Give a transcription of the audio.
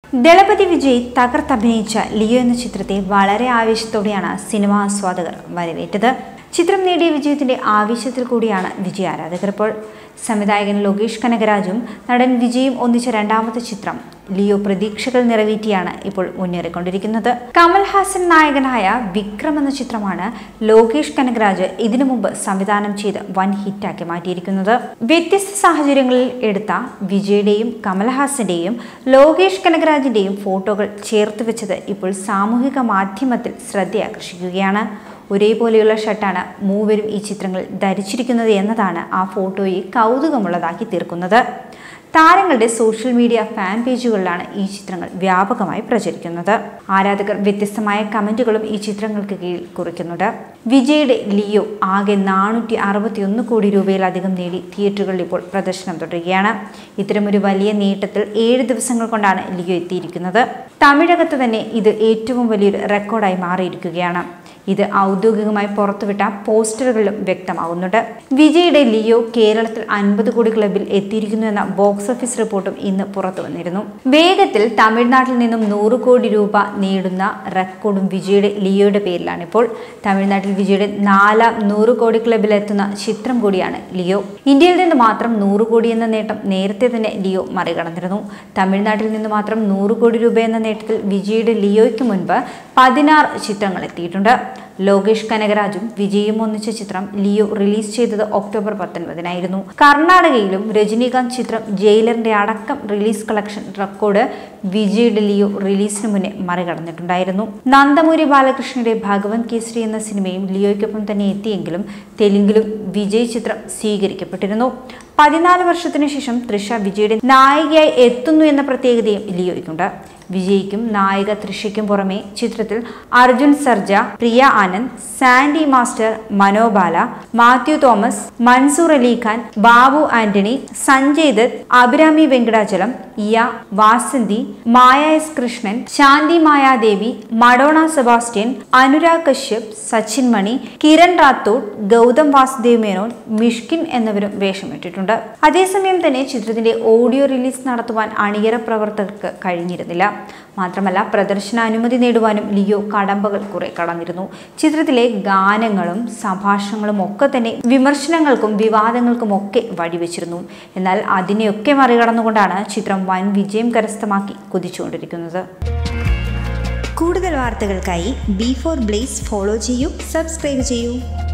Thalapathy Vijay തകർത്തഭിനയിച്ച Leo എന്ന ചിത്രത്തെ വളരെ ആവേശത്തോടെയാണ് സിനിമാ ആസ്വാദകർ വരവേറ്റത് ചിത്രം നേടിയ വിജയത്തിന്റെ ആവേശത്തിൽ കൂടിയാണ് വിജയ് ആരാധകർ ഇപ്പോൾ സംവിധായകൻ ലോകേഷ് കനകരാജും നടൻ വിജയും ഒന്നിച്ച രണ്ടാമത്തെ ചിത്രം ലിയോ പ്രതീക്ഷകൾ നിറവേറ്റിയാണ് ഇപ്പോൾ മുന്നേറിക്കൊണ്ടിരിക്കുന്നത് കമൽഹാസൻ നായകനായ വിക്രം എന്ന ചിത്രമാണ് ലോകേഷ് കനകരാജ് ഇതിനു മുമ്പ് സംവിധാനം ചെയ്ത് വൻ ഹിറ്റാക്കി മാറ്റിയിരിക്കുന്നത് വ്യത്യസ്ത സാഹചര്യങ്ങളിൽ എടുത്ത വിജയുടെയും കമൽഹാസന്റെയും ലോകേഷ് കനകരാജിന്റെയും ഫോട്ടോകൾ ചേർത്ത് വെച്ചത് ഇപ്പോൾ സാമൂഹിക മാധ്യമത്തിൽ ശ്രദ്ധയാകർഷിക്കുകയാണ് ഒരേപോലെയുള്ള ഷർട്ടാണ് മൂവരും ഈ ചിത്രങ്ങൾ ധരിച്ചിരിക്കുന്നത് എന്നതാണ് ആ ഫോട്ടോയെ കൗതുകമുള്ളതാക്കി തീർക്കുന്നത് താരങ്ങളുടെ സോഷ്യൽ മീഡിയ ഫാൻ പേജുകളിലാണ് ഈ ചിത്രങ്ങൾ വ്യാപകമായി പ്രചരിക്കുന്നത് ആരാധകർ വ്യത്യസ്തമായ കമന്റുകളും ഈ ചിത്രങ്ങൾക്ക് കീഴിൽ കുറിക്കുന്നുണ്ട് വിജയുടെ ലിയോ ആകെ നാനൂറ്റി അറുപത്തിയൊന്ന് കോടി രൂപയിലധികം നേടി തിയേറ്ററുകളിൽ ഇപ്പോൾ പ്രദർശനം തുടരുകയാണ് ഇത്തരമൊരു വലിയ നേട്ടത്തിൽ ഏഴ് ദിവസങ്ങൾ കൊണ്ടാണ് ലിയോ എത്തിയിരിക്കുന്നത് തമിഴകത്ത് തന്നെ ഇത് ഏറ്റവും വലിയൊരു റെക്കോർഡായി മാറിയിരിക്കുകയാണ് ഇത് ഔദ്യോഗികമായി പുറത്തുവിട്ട പോസ്റ്ററുകളിലും വ്യക്തമാകുന്നുണ്ട് വിജയുടെ ലിയോ കേരളത്തിൽ അൻപത് കോടി ക്ലബിൽ എത്തിയിരിക്കുന്നു എന്ന ബോക്സ് ഓഫീസ് റിപ്പോർട്ടും ഇന്ന് പുറത്തു വന്നിരുന്നു വേഗത്തിൽ തമിഴ്നാട്ടിൽ നിന്നും നൂറ് കോടി രൂപ നേടുന്ന റെക്കോർഡും വിജയുടെ ലിയോയുടെ പേരിലാണ് ഇപ്പോൾ തമിഴ്നാട്ടിൽ വിജയുടെ നാലാം നൂറ് കോടി ക്ലബിൽ എത്തുന്ന ചിത്രം കൂടിയാണ് ലിയോ ഇന്ത്യയിൽ നിന്ന് മാത്രം നൂറ് കോടി എന്ന നേട്ടം നേരത്തെ തന്നെ ലിയോ മറികടന്നിരുന്നു തമിഴ്നാട്ടിൽ നിന്ന് മാത്രം നൂറ് കോടി രൂപ എന്ന നേട്ടത്തിൽ വിജയുടെ ലിയോയ്ക്ക് മുൻപ് പതിനാറ് ചിത്രങ്ങൾ എത്തിയിട്ടുണ്ട് ലോകേഷ് കനകരാജും വിജയും ഒന്നിച്ച ചിത്രം ലിയോ റിലീസ് ചെയ്തത് ഒക്ടോബർ പത്തൊൻപതിനായിരുന്നു കർണാടകയിലും രജനീകാന്ത് ചിത്രം ജയിലറിന്റെ അടക്കം റിലീസ് കളക്ഷൻ റെക്കോർഡ് വിജയുടെ ലിയോ റിലീസിന് മുന്നേ മറികടന്നിട്ടുണ്ടായിരുന്നു നന്ദമൂരി ബാലകൃഷ്ണന്റെ ഭഗവത് കേസരി എന്ന സിനിമയും ലിയോയ്ക്കൊപ്പം തന്നെ എത്തിയെങ്കിലും തെലുങ്കിലും വിജയ് ചിത്രം സ്വീകരിക്കപ്പെട്ടിരുന്നു പതിനാല് വർഷത്തിനു ശേഷം തൃഷ വിജയുടെ നായികയായി എത്തുന്നു എന്ന പ്രത്യേകതയും ലിയോയ്ക്കുണ്ട് വിജയ്ക്കും നായിക തൃഷയ്ക്കും പുറമെ ചിത്രത്തിൽ Arjun Sarja Priya Anand Sandy master Manobala Mathew Thomas Mansoor Ali Khan Babu Antony Sanjay Dutt Abhirami Venkatachalam ഇയ Vasanthi Maya S Krishnan Shanthi Mayadevi Madonna Sebastian Anurag Kashyap Sachin Mani Kiran Rathod Gautham Vasudev Menon Mysskin എന്നിവരും വേഷമിട്ടിട്ടുണ്ട് അതേസമയം തന്നെ ചിത്രത്തിന്റെ ഓഡിയോ റിലീസ് നടത്തുവാൻ അണിയറ പ്രവർത്തകർക്ക് കഴിഞ്ഞിരുന്നില്ല മാത്രമല്ല പ്രദർശനാനുമതി നേടുവാനും ലിയോ കടമ്പകൾ കുറെ കടന്നിരുന്നു ചിത്രത്തിലെ ഗാനങ്ങളും സംഭാഷണങ്ങളും ഒക്കെ തന്നെ വിമർശനങ്ങൾക്കും വിവാദങ്ങൾക്കും ഒക്കെ വഴിവെച്ചിരുന്നു എന്നാൽ അതിനെയൊക്കെ മറികടന്നുകൊണ്ടാണ് ചിത്രം വൻ വിജയം കരസ്ഥമാക്കി കുതിച്ചുകൊണ്ടിരിക്കുന്നത് കൂടുതൽ വാർത്തകൾക്കായി ബി ഫോർ ബ്ലേസ് ഫോളോ ചെയ്യൂ സബ്സ്ക്രൈബ് ചെയ്യൂ